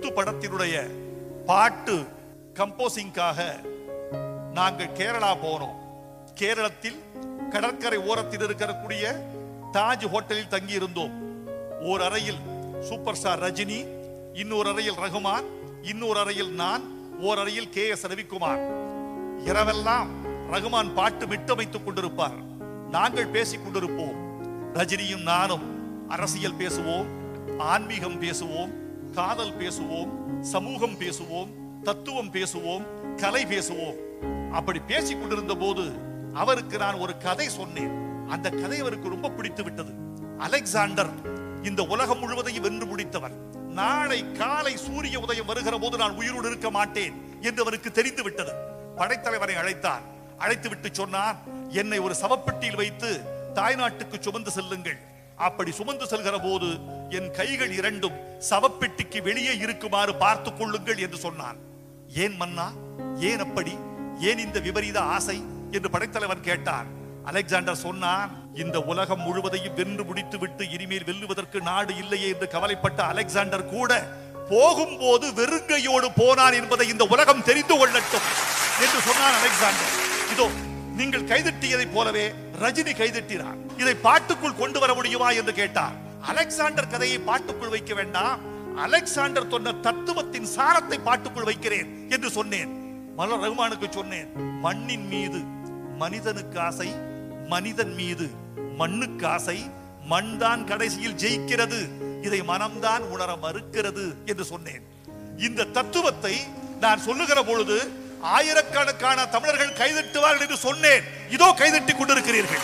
முத்து படத்தினுடைய பாட்டு கம்போசிங்காக நாங்கள் கேரளா போனோம் கேரளத்தில் கடற்கரை ஓரத்தில் இருக்கக்கூடிய தாஜ் ஹோட்டலில் தங்கி இருந்தோம் ஓர் அறையில் சூப்பர் ஸ்டார் ரஜினி இன்னொரு அறையில் ரகுமான் இன்னொரு அறையில் நான் ஓர் அறையில் கே எஸ் ரவிக்குமார் இரவெல்லாம் ரகுமான் பாட்டு மிட்டமைத்துக் கொண்டிருப்பார் நாங்கள் பேசிக் கொண்டிருப்போம் ரஜினியும் நானும் அரசியல் பேசுவோம் ஆன்மீகம் பேசுவோம் காதல் பேசுவோம் சமூகம் பேசுவோம் தத்துவம் பேசுவோம் கலை பேசுவோம் அப்படி பேசிக் கொண்டிருந்த போது அவருக்கு நான் ஒரு கதை சொன்னேன் அந்த கதை அவருக்கு ரொம்ப பிடித்து விட்டது அலெக்சாண்டர் இந்த உலகம் முழுவதையும் வென்று முடித்தவர் நாளை காலை சூரிய உதயம் வருகிற போது நான் உயிரோடு இருக்க மாட்டேன் என்று அவருக்கு தெரிந்து விட்டது படைத்தலைவரை அழைத்தார் அழைத்து விட்டு சொன்னார் என்னை ஒரு சவப்பெட்டியில் வைத்து தாய்நாட்டுக்கு சுமந்து செல்லுங்கள் அப்படி சுமந்து செல்கிற போது என் கைகள் இரண்டும் சவப்பெட்டிக்கு வெளியே இருக்குமாறு பார்த்துக் கொள்ளுங்கள் என்று சொன்னான் ஏன் மன்னா ஏன் அப்படி ஏன் இந்த விபரீத ஆசை என்று படைத்தலைவன் கேட்டார் அலெக்சாண்டர் சொன்னான் இந்த உலகம் முழுவதையும் வென்று முடித்து விட்டு இனிமேல் வெல்லுவதற்கு நாடு இல்லையே என்று கவலைப்பட்ட அலெக்சாண்டர் கூட போகும்போது வெறுங்கையோடு போனான் என்பதை இந்த உலகம் தெரிந்து கொள்ளட்டும் என்று சொன்னான் அலெக்சாண்டர் இதோ நீங்கள் கைதட்டியதைப் போலவே ரஜினி கைதட்டினார் இதை பாட்டுக்குள் கொண்டு வர முடியுமா என்று கேட்டார் அலெக்சாண்டர் கதையை பாட்டுக்குள் வைக்க வேண்டாம் அலெக்சாண்டர் சொன்ன தத்துவத்தின் சாரத்தை பாட்டுக்குள் வைக்கிறேன் என்று சொன்னேன் மலர் ரகுமானுக்கு சொன்னேன் மண்ணின் மீது மனிதனுக்கு ஆசை மனிதன் மீது மண்ணுக்கு ஆசை மண் தான் கடைசியில் ஜெயிக்கிறது இதை மனம்தான் உணர மறுக்கிறது என்று சொன்னேன் இந்த தத்துவத்தை நான் சொல்லுகிற பொழுது ஆயிரக்கணக்கான தமிழர்கள் கைதட்டுவார்கள் என்று சொன்னேன் இதோ கைதட்டிக் கொண்டிருக்கிறீர்கள்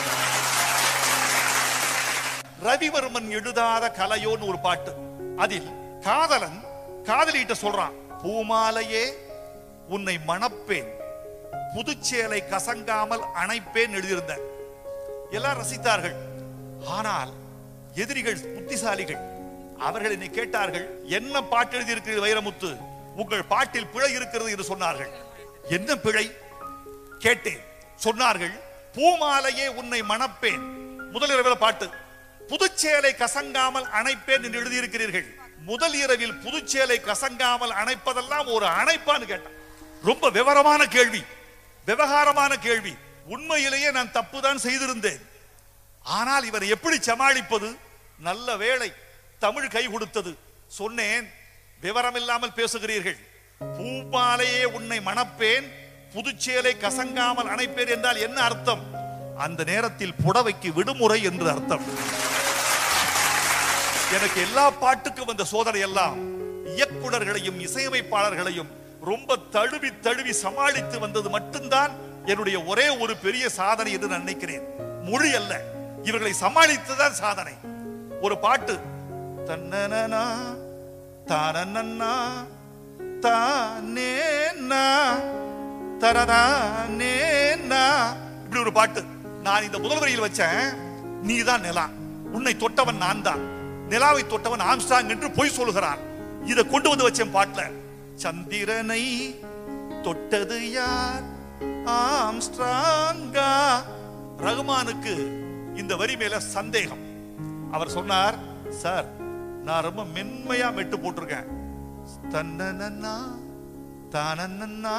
ரவிவர்மன் எழுதாத கலையோன்னு ஒரு பாட்டு அதில் காதலன் காதலிட்ட சொல்றான் பூமாலையே உன்னை மணப்பேன் புதுச்சேலை கசங்காமல் அணைப்பேன் எழுதியிருந்தேன் எல்லாம் ரசித்தார்கள் ஆனால் எதிரிகள் புத்திசாலிகள் அவர்கள் என்னை கேட்டார்கள் என்ன பாட்டு எழுதியிருக்கிறது வைரமுத்து உங்கள் பாட்டில் பிழை இருக்கிறது என்று சொன்னார்கள் என்ன பிழை கேட்டேன் சொன்னார்கள் பூமாலையே உன்னை மணப்பேன் முதல் இரவில் பாட்டு புதுச்சேலை கசங்காமல் அணைப்பேன் என்று எழுதியிருக்கிறீர்கள் முதல் இரவில் புதுச்சேலை கசங்காமல் அணைப்பதெல்லாம் ஒரு அணைப்பான்னு கேட்டான் ரொம்ப விவரமான கேள்வி விவகாரமான கேள்வி உண்மையிலேயே நான் தப்புதான் செய்திருந்தேன் ஆனால் இவரை எப்படி சமாளிப்பது நல்ல வேளை தமிழ் கை கொடுத்தது சொன்னேன் விவரம் இல்லாமல் பேசுகிறீர்கள் பூமாலையே உன்னை மணப்பேன் புதுச்சேலை கசங்காமல் அணைப்பேன் என்றால் என்ன அர்த்தம் அந்த நேரத்தில் புடவைக்கு விடுமுறை என்று அர்த்தம் எனக்கு எல்லா பாட்டுக்கும் வந்த சோதனை எல்லாம் இயக்குனர்களையும் இசையமைப்பாளர்களையும் ரொம்ப தழுவி தழுவி சமாளித்து வந்தது மட்டும்தான் என்னுடைய ஒரே ஒரு பெரிய சாதனை என்று நான் நினைக்கிறேன் மொழி அல்ல இவர்களை சமாளித்ததுதான் சாதனை ஒரு பாட்டு தன்னனா தானன்னா தானேனா தரதானேனா இப்படி ஒரு பாட்டு நான் இந்த முதல் வரியில் வச்சேன் நீதான் நிலா உன்னை தொட்டவன் நான் தான் நிலாவை தொட்டவன் ஆம்ஸ்டாங் என்று பொய் சொல்கிறான் இதை கொண்டு வந்து வச்சேன் பாட்டுல சந்திரனை தொட்டது யார் ஆம்ஸ்ட்ராங்கா ரகுமானுக்கு இந்த வரி மேல சந்தேகம் அவர் சொன்னார் சார் நான் ரொம்ப மென்மையா மெட்டு போட்டிருக்கேன் தன்னன்னா தானன்னா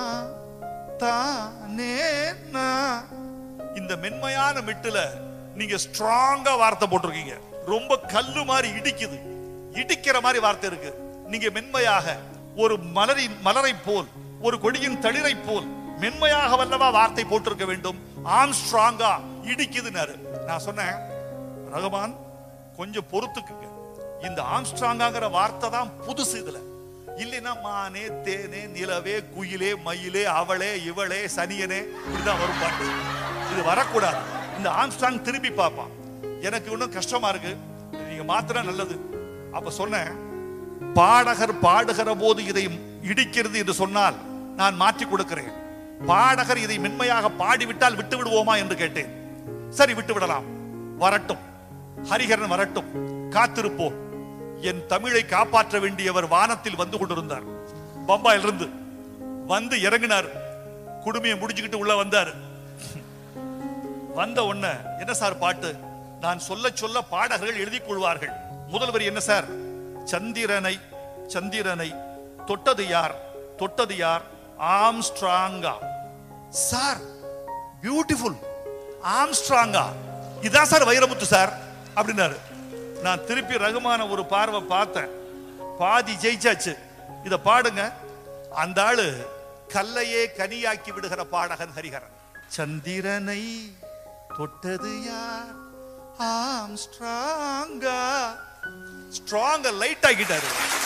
தானேனா இந்த மென்மையான மெட்டுல நீங்க ஸ்ட்ராங்கா வார்த்தை போட்டிருக்கீங்க ரொம்ப கல்லு மாதிரி இடிக்குது இடிக்கிற மாதிரி வார்த்தை இருக்கு நீங்க மென்மையாக ஒரு மலரின் மலரை போல் ஒரு கொடியின் தளிரை போல் மென்மையாக வல்லவா வார்த்தை போட்டிருக்க வேண்டும் ஆம் ஸ்ட்ராங்கா இடிக்குதுன்னாரு நான் சொன்னேன் ரகுமான் கொஞ்சம் பொறுத்துக்குங்க இந்த ஆம்ஸ்ட்ராங்காங்கிற வார்த்தை தான் புதுசு இதுல இல்லைன்னா மானே தேனே நிலவே குயிலே மயிலே அவளே இவளே சனியனே இப்படிதான் வரும் பாட்டு இது வரக்கூடாது இந்த ஆம்ஸ்ட்ராங் திரும்பி பார்ப்பான் எனக்கு இன்னும் கஷ்டமா இருக்கு நீங்க மாத்திரம் நல்லது அப்ப சொன்னேன் பாடகர் பாடுகிற போது இதை இடிக்கிறது என்று சொன்னால் நான் மாற்றி கொடுக்கிறேன் பாடகர் இதை மென்மையாக பாடிவிட்டால் விட்டு விடுவோமா என்று கேட்டேன் சரி விட்டு விடலாம் வரட்டும் ஹரிஹரன் வரட்டும் காத்திருப்போம் என் தமிழை காப்பாற்ற வேண்டியவர் வானத்தில் வந்து கொண்டிருந்தார் பம்பாயில இருந்து வந்து இறங்கினார் குடுமையை முடிச்சுக்கிட்டு உள்ள வந்தார் வந்த உடனே என்ன சார் பாட்டு நான் சொல்ல சொல்ல பாடகர்கள் எழுதி கொள்வார்கள் முதல் வரி என்ன சார் சந்திரனை சந்திரனை தொட்டது யார் தொட்டது யார் ஆம்ஸ்ட்ராங்கா சார் பியூட்டிஃபுல் ஆம்ஸ்ட்ராங்கா இதான் சார் வைரமுத்து சார் அப்படின்னாரு நான் திருப்பி ரகுமான ஒரு பார்வை பார்த்தேன் பாதி ஜெயிச்சாச்சு இத பாடுங்க அந்த ஆளு கல்லையே கனியாக்கி விடுகிற பாடகன் ஹரிஹரன் சந்திரனை தொட்டது யார் ஆம்ஸ்ட்ராங்கா ஸ்ட்ராங்க லைட் ஆக்கிட்டாரு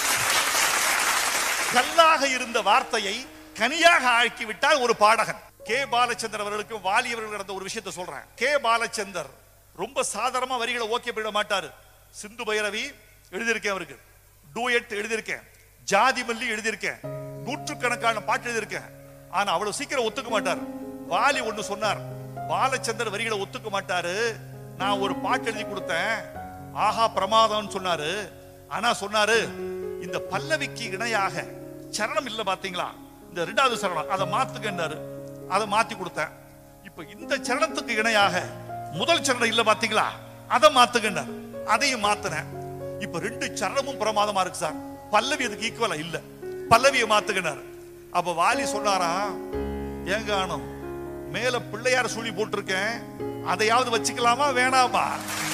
கல்லாக இருந்த வார்த்தையை கனியாக ஆக்கி விட்டால் ஒரு பாடகன் கே பாலச்சந்தர் அவர்களுக்கும் வாலி அவர்கள் நடந்த ஒரு விஷயத்தை சொல்றேன் கே பாலச்சந்தர் ரொம்ப சாதாரணமா வரிகளை ஓகே பண்ணிட மாட்டாரு சிந்து பைரவி எழுதியிருக்கேன் அவருக்கு டூயட் எழுதியிருக்கேன் ஜாதி மல்லி எழுதியிருக்கேன் நூற்றுக்கணக்கான பாட்டு எழுதியிருக்கேன் ஆனா அவ்வளவு சீக்கிரம் ஒத்துக்க மாட்டார் வாலி ஒண்ணு சொன்னார் பாலச்சந்தர் வரிகளை ஒத்துக்க மாட்டாரு நான் ஒரு பாட்டு எழுதி கொடுத்தேன் ஆஹா பிரமாதம்னு சொன்னாரு ஆனா சொன்னாரு இந்த பல்லவிக்கு இணையாக சரணம் இல்ல பாத்தீங்களா இந்த ரெண்டாவது சரணம் அதை மாத்துங்கன்னாரு அதை மாத்தி கொடுத்தேன் இப்ப இந்த சரணத்துக்கு இணையாக முதல் சரணம் இல்ல பாத்தீங்களா அதை மாத்துங்கன்னாரு அதையும் மாத்தினேன் இப்ப ரெண்டு சரணமும் பிரமாதமா இருக்கு சார் பல்லவி அதுக்கு ஈக்குவலா இல்ல பல்லவியை மாத்துங்கன்னாரு அப்ப வாலி சொன்னாராம் ஏங்க ஆனம் மேல பிள்ளையார் சுழி போட்டிருக்கேன் அதையாவது வச்சுக்கலாமா வேணாமா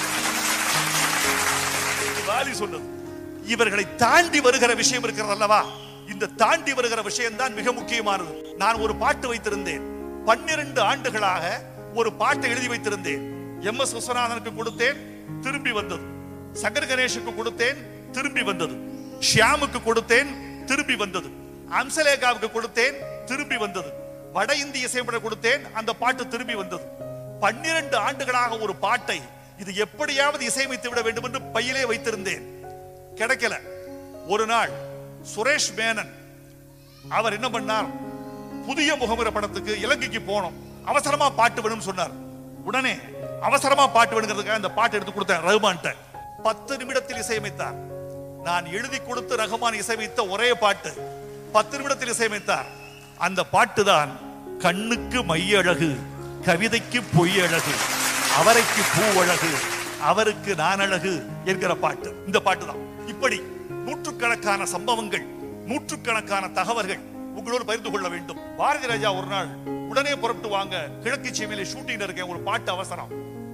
இது வாலி சொன்னது இவர்களை தாண்டி வருகிற விஷயம் இருக்கிறது அல்லவா இந்த தாண்டி வருகிற விஷயம் தான் மிக முக்கியமானது நான் ஒரு பாட்டு வைத்திருந்தேன் பன்னிரண்டு ஆண்டுகளாக ஒரு பாட்டை எழுதி வைத்திருந்தேன் எம் எஸ் விஸ்வநாதனுக்கு கொடுத்தேன் திரும்பி வந்தது சங்கர் கணேஷுக்கு கொடுத்தேன் திரும்பி வந்தது ஷியாமுக்கு கொடுத்தேன் திரும்பி வந்தது அம்சலேகாவுக்கு கொடுத்தேன் திரும்பி வந்தது வட இந்திய இசைப்பட கொடுத்தேன் அந்த பாட்டு திரும்பி வந்தது பன்னிரண்டு ஆண்டுகளாக ஒரு பாட்டை இது எப்படியாவது இசையமைத்து விட வேண்டும் என்று பையிலே வைத்திருந்தேன் கிடைக்கல ஒரு நாள் சுரேஷ் மேனன் அவர் என்ன பண்ணார் புதிய முகமுறை படத்துக்கு இலங்கைக்கு போனோம் அவசரமா பாட்டு வேணும்னு சொன்னார் உடனே அவசரமா பாட்டு வேணுங்கிறதுக்காக அந்த பாட்டு எடுத்து கொடுத்தேன் ரகுமான்ட்ட பத்து நிமிடத்தில் இசையமைத்தார் நான் எழுதி கொடுத்து ரகுமான் இசையமைத்த ஒரே பாட்டு பத்து நிமிடத்தில் இசையமைத்தார் அந்த பாட்டு தான் கண்ணுக்கு மையழகு கவிதைக்கு பொய் அழகு அவரைக்கு பூ அழகு அவருக்கு நான் அழகு என்கிற பாட்டு இந்த பாட்டு தான் இப்படி நூற்றுக்கணக்கான சம்பவங்கள் நூற்றுக்கணக்கான தகவல்கள் உங்களோடு பகிர்ந்து கொள்ள வேண்டும் பாரதி ராஜா ஒரு நாள் உடனே புறப்பட்டு வாங்க கிழக்கு சீமையில ஷூட்டிங் இருக்கேன் ஒரு பாட்டு அவசரம்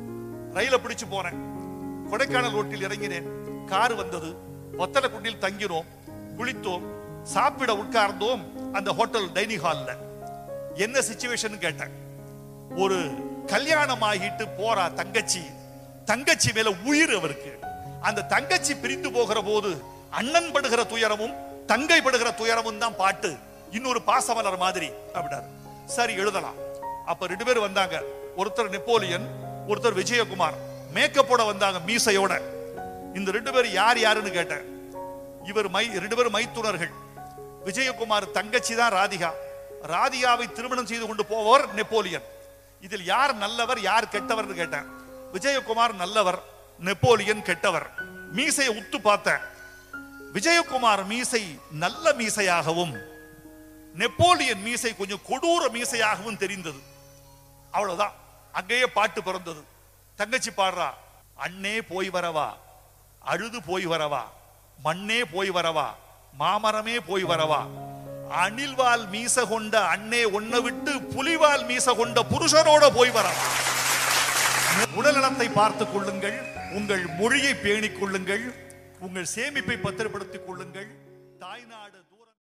ரயில பிடிச்சு போனேன் கொடைக்கானல் ரோட்டில் இறங்கினேன் கார் வந்தது ஒத்தலக்குண்டில் தங்கினோம் குளித்தோம் சாப்பிட உட்கார்ந்தோம் அந்த ஹோட்டல் டைனிங் ஹால்ல என்ன சுச்சுவேஷன் கேட்டேன் ஒரு கல்யாணம் ஆகிட்டு போறா தங்கச்சி தங்கச்சி மேல உயிர் அவருக்கு அந்த தங்கச்சி பிரிந்து போகிற போது அண்ணன் படுகிற துயரமும் தங்கை படுகிற துயரமும் தான் பாட்டு இன்னொரு பாசமலர் மாதிரி அப்படின்னாரு சரி எழுதலாம் அப்ப ரெண்டு பேரும் வந்தாங்க ஒருத்தர் நெப்போலியன் ஒருத்தர் விஜயகுமார் மேக்கப்போட வந்தாங்க மீசையோட இந்த ரெண்டு பேரும் யார் யாருன்னு கேட்டேன் இவர் மை ரெண்டு பேரும் மைத்துனர்கள் விஜயகுமார் தங்கச்சி தான் ராதிகா ராதிகாவை திருமணம் செய்து கொண்டு போவர் நெப்போலியன் இதில் யார் நல்லவர் யார் கெட்டவர்னு கேட்டேன் விஜயகுமார் நல்லவர் நெப்போலியன் கெட்டவர் மீசையை உத்து பார்த்தேன் விஜயகுமார் மீசை நல்ல மீசையாகவும் நெப்போலியன் மீசை கொஞ்சம் கொடூர மீசையாகவும் தெரிந்தது அவ்வளவுதான் அங்கேயே பாட்டு பிறந்தது தங்கச்சி பாடுறா அண்ணே போய் வரவா அழுது போய் வரவா மண்ணே போய் வரவா மாமரமே போய் வரவா அணில்வால் மீச கொண்ட அண்ணே ஒன்ன விட்டு புலிவால் மீச கொண்ட புருஷனோட போய் வரவா உடல்நலத்தை பார்த்துக் கொள்ளுங்கள் உங்கள் மொழியை பேணிக் கொள்ளுங்கள் உங்கள் சேமிப்பை பத்திரப்படுத்திக் கொள்ளுங்கள் தாய்நாடு தூ-